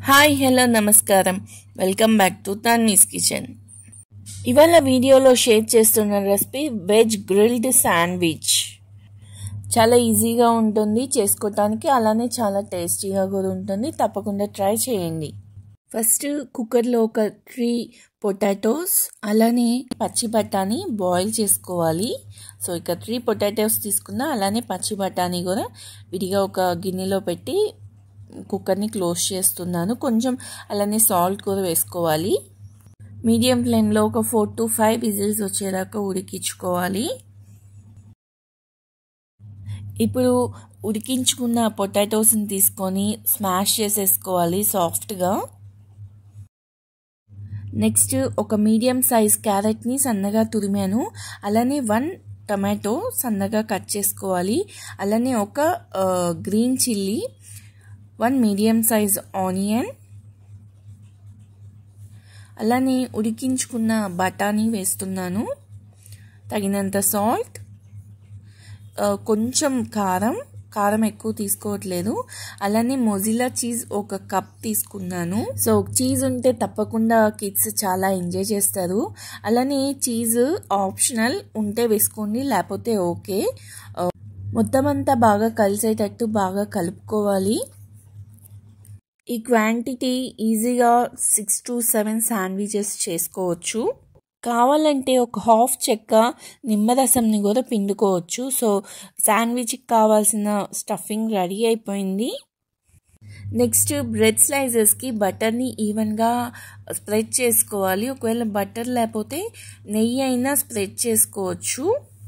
hi hello నమస్కారం welcome back to Tanvi's kitchen ఇవాళ వీడియోలో షేర్ చేస్తున్న రెసిపీ వెజ్ గ్రిల్డ్ శాండ్విచ్ చాలా ఈజీగా ఉంటుంది చేసుకోవటానికి అలానే చాలా టేస్టీగా కూడా ఉంటుంది తప్పకుండా ట్రై చేయండి ఫస్ట్ కుక్కర్లో ఒక త్రీ పొటాటోస్ అలానే పచ్చి బఠానీ బాయిల్ చేసుకోవాలి సో ఇక త్రీ పొటాటోస్ తీసుకున్నా అలానే పచ్చి బఠానీ కూడా విడిగా ఒక గిన్నెలో పెట్టి కుక్కర్ని క్లోజ్ చేస్తున్నాను కొంచెం అలానే సాల్ట్ కూడా వేసుకోవాలి మీడియం ఫ్లేమ్లో ఒక ఫోర్ టు ఫైవ్ విజిల్స్ వచ్చేదాకా ఉడికించుకోవాలి ఇప్పుడు ఉడికించుకున్న పొటాటోస్ని తీసుకొని స్మాష్ చేసేసుకోవాలి సాఫ్ట్గా నెక్స్ట్ ఒక మీడియం సైజ్ క్యారెట్ని సన్నగా తురిమాను అలానే వన్ టమాటో సన్నగా కట్ చేసుకోవాలి అలానే ఒక green chilli one medium size onion అలానే ఉడికించుకున్న బఠానీ వేస్తున్నాను తగినంత సాల్ట్ కొంచెం కారం కారం ఎక్కువ తీసుకోవట్లేదు అలానే మొజిలా చీజ్ ఒక కప్ తీసుకున్నాను సో చీజ్ ఉంటే తప్పకుండా కిడ్స్ చాలా ఎంజాయ్ చేస్తారు అలానే చీజ్ ఆప్షనల్ ఉంటే వేసుకోండి లేకపోతే ఓకే మొత్తం అంతా బాగా కలిసేటట్టు బాగా కలుపుకోవాలి ఈ క్వాంటిటీ ఈజీగా సిక్స్ టు సెవెన్ శాండ్విచెస్ చేసుకోవచ్చు కావాలంటే ఒక హాఫ్ చెక్క నిమ్మరసంని కూడా పిండుకోవచ్చు సో శాండ్విచ్కి కావాల్సిన స్టఫింగ్ రెడీ అయిపోయింది నెక్స్ట్ బ్రెడ్ స్లైసెస్కి బటర్ని ఈవెన్గా స్ప్రెడ్ చేసుకోవాలి ఒకవేళ బటర్ లేకపోతే నెయ్యి అయినా స్ప్రెడ్ చేసుకోవచ్చు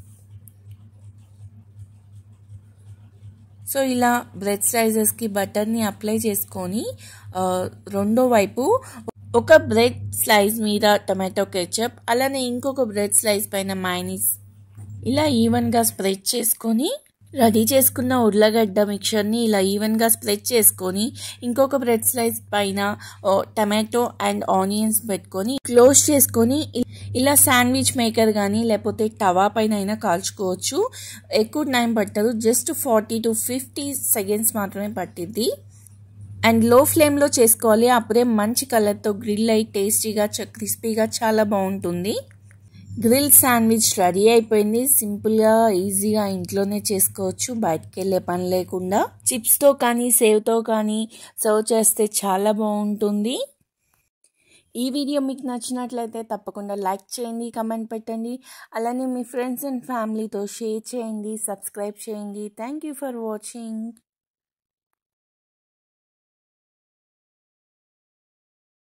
సో ఇలా బ్రెడ్ స్లైసెస్కి బటర్ని అప్లై చేసుకొని రెండో వైపు ఒక బ్రెడ్ స్లైస్ మీద టమాటో కెచప్ అలానే ఇంకొక బ్రెడ్ స్లైస్ పైన మైనీస్ ఇలా ఈవెన్గా స్ప్రెడ్ చేసుకొని రెడీ చేసుకున్న ఉర్లగడ్డ మిక్చర్ని ఇలా ఈవెన్గా స్ప్రెడ్ చేసుకొని ఇంకొక బ్రెడ్ స్లైస్ పైన టమాటో అండ్ ఆనియన్స్ పెట్టుకొని క్లోజ్ చేసుకొని ఇలా శాండ్విచ్ మేకర్ కానీ లేకపోతే టవా పైన అయినా కాల్చుకోవచ్చు ఎక్కువ టైం పట్టదు just forty to fifty seconds మాత్రమే పట్టిద్ది అండ్ లో ఫ్లేమ్లో చేసుకోవాలి అప్పుడే మంచి కలర్తో గ్రిల్ అయి టేస్టీగా క్రిస్పీగా చాలా బాగుంటుంది గ్రిల్ శాండ్విచ్ రెడీ అయిపోయింది సింపుల్గా ఈజీగా ఇంట్లోనే చేసుకోవచ్చు బయటకు వెళ్ళే పని లేకుండా చిప్స్తో కానీ సేవ్తో కానీ సర్వ్ చేస్తే చాలా బాగుంటుంది ఈ వీడియో మీకు నచ్చినట్లయితే తప్పకుండా లైక్ చేయండి కమెంట్ పెట్టండి అలానే మీ ఫ్రెండ్స్ అండ్ ఫ్యామిలీతో షేర్ చేయండి సబ్స్క్రైబ్ చేయండి థ్యాంక్ యూ ఫర్ వాచింగ్